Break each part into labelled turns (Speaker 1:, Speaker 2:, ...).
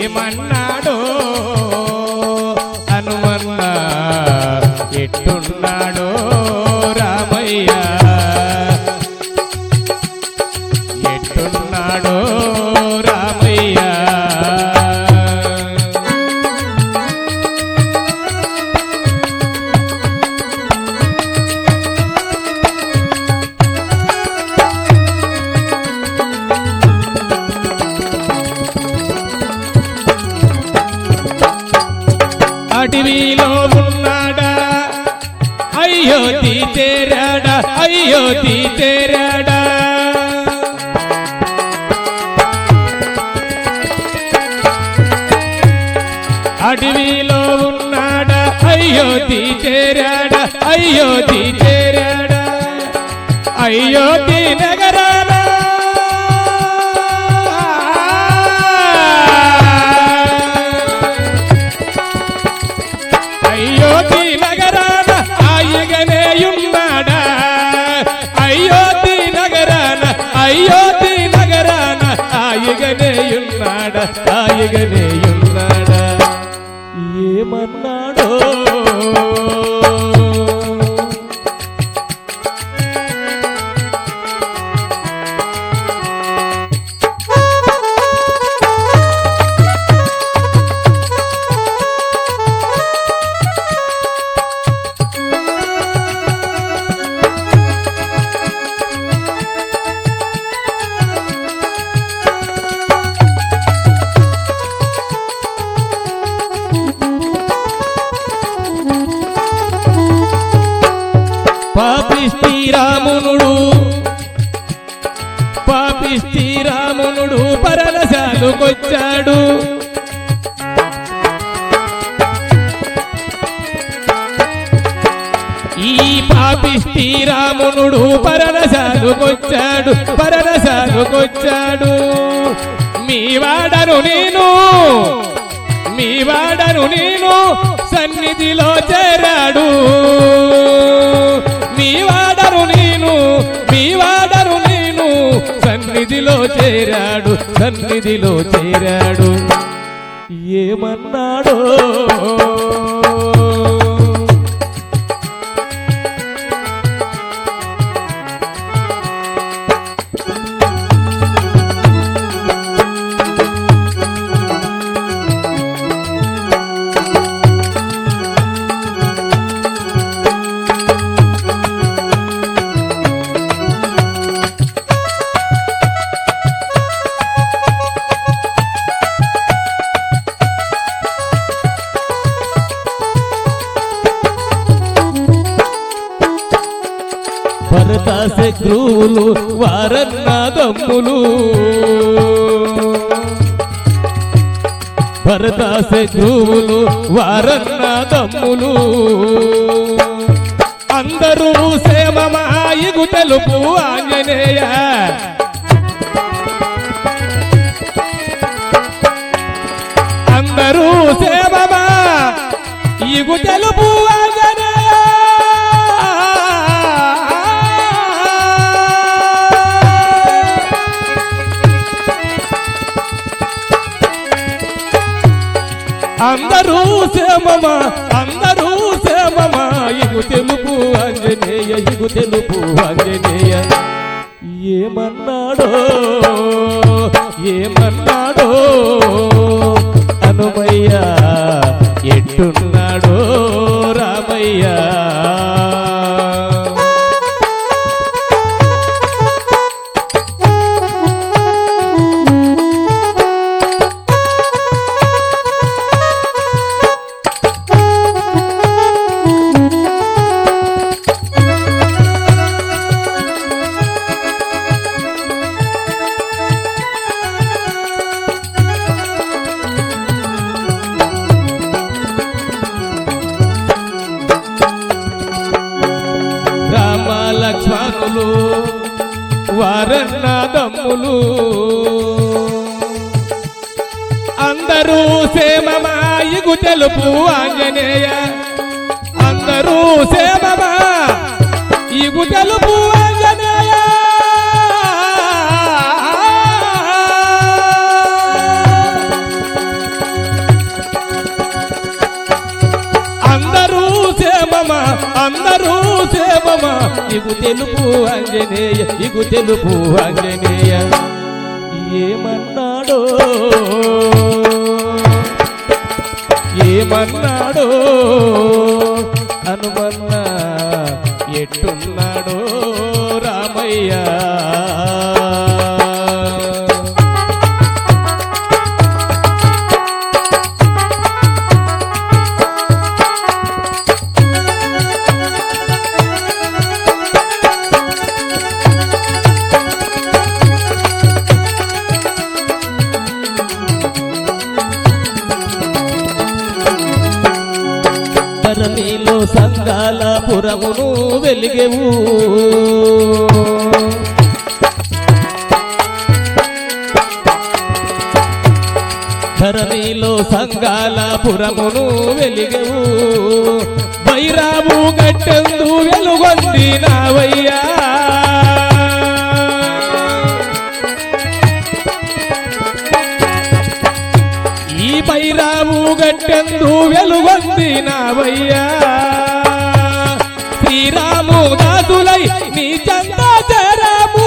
Speaker 1: ఏమన్నాడో హనుమన్న ఎట్టున్నాడో రామయ్య ఎట్టున్నాడో రామయ్య అడవిలో ఉన్నాడా అయ్యో తీరాడా అయ్యో తీరాడా అడవిలో ఉన్నాడా అయ్యో తీరాడా అయ్యో తీరాడా అయ్యో నగరానా అయోధ్య నగరాన ఆయగనేయున్నాడా అయోధ్య నగరాన అయోధ్య నగరాన ఆయగనేయున్నాడా ఆయగనేయున్నాడా ఏమన్నాడో పాపిష్టి రామునుడు పాపిష్టి రామునుడు పరలశాలుకొచ్చాడు ఈ పాపిష్టి రామునుడు పరలశాలుకొచ్చాడు పరలశాలుకొచ్చాడు మీ వాడను నేను మీ వాడను నేను సన్నిధిలో చేరాడు మీ వాడను నేను మీ వాడను నేను సన్నిధిలో చేరాడు సన్నిధిలో చేరాడు ఏమన్నాడో భరత శత్రువులు వారన్న దమ్ములు భరత శత్రువులు వారన్న దమ్ములు అందరూ సేమమాయిగు తెలుపు ఆంజనేయ అందరూ సేమమా ఇగు తెలుపు ఆంజనేయ అందరూ సేమమా అందరూ సేమమా ఇగు తెలుపు ఆంజనేయ ఇగు తెలుపు ఆంజనేయ ఏమన్నాడో ఏమన్నాడో హనుమయ్య ఎట్టున్నాడో రామయ్య రామ లక్ష్మణులు వారన్న దమ్ములు అందరూ సేమమాయిగు తెలుపు ఆంజనేయ అందరూ సేమమా ఇగు తెలుపు ఆంజనేయ సేమమా ఇగు తెలుపు అంజనేయ ఇగు తెలుపు అంజనేయ ఏమన్నాడో ఏమన్నాడో హనుమన్న ఎట్టున్నాడో రామయ్య ధరణిలో సంఘాల పురమును వెలిగెవు ధరణిలో సంఘాల పురమును వెలిగెవు బైరాము గట్టెందు వెలుగొంది నావయ్యా ఈ బైరాము గట్టెందు వెలుగొంది నావయ్యా శ్రీరాము దాసులై నీ చంద జరము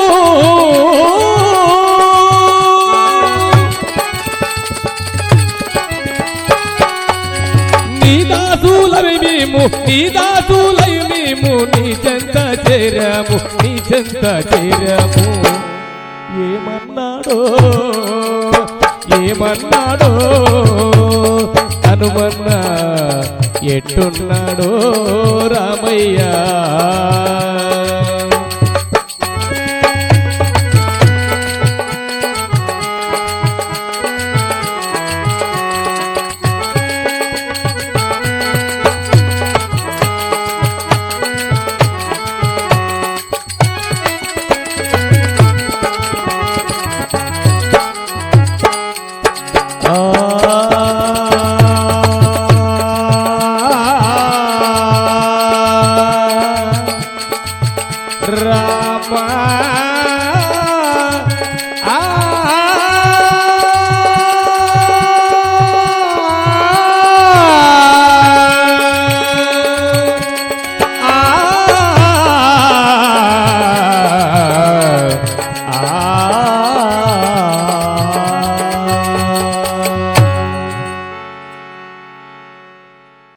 Speaker 1: నీ దాసులై మేము నీ దాసులై మేము నీ చెంత చేరాము నీ చెంత చేరాము ఏమన్నాడో ఏమన్నాడో హనుమన్న ఎట్టున్నాడో రామయ్య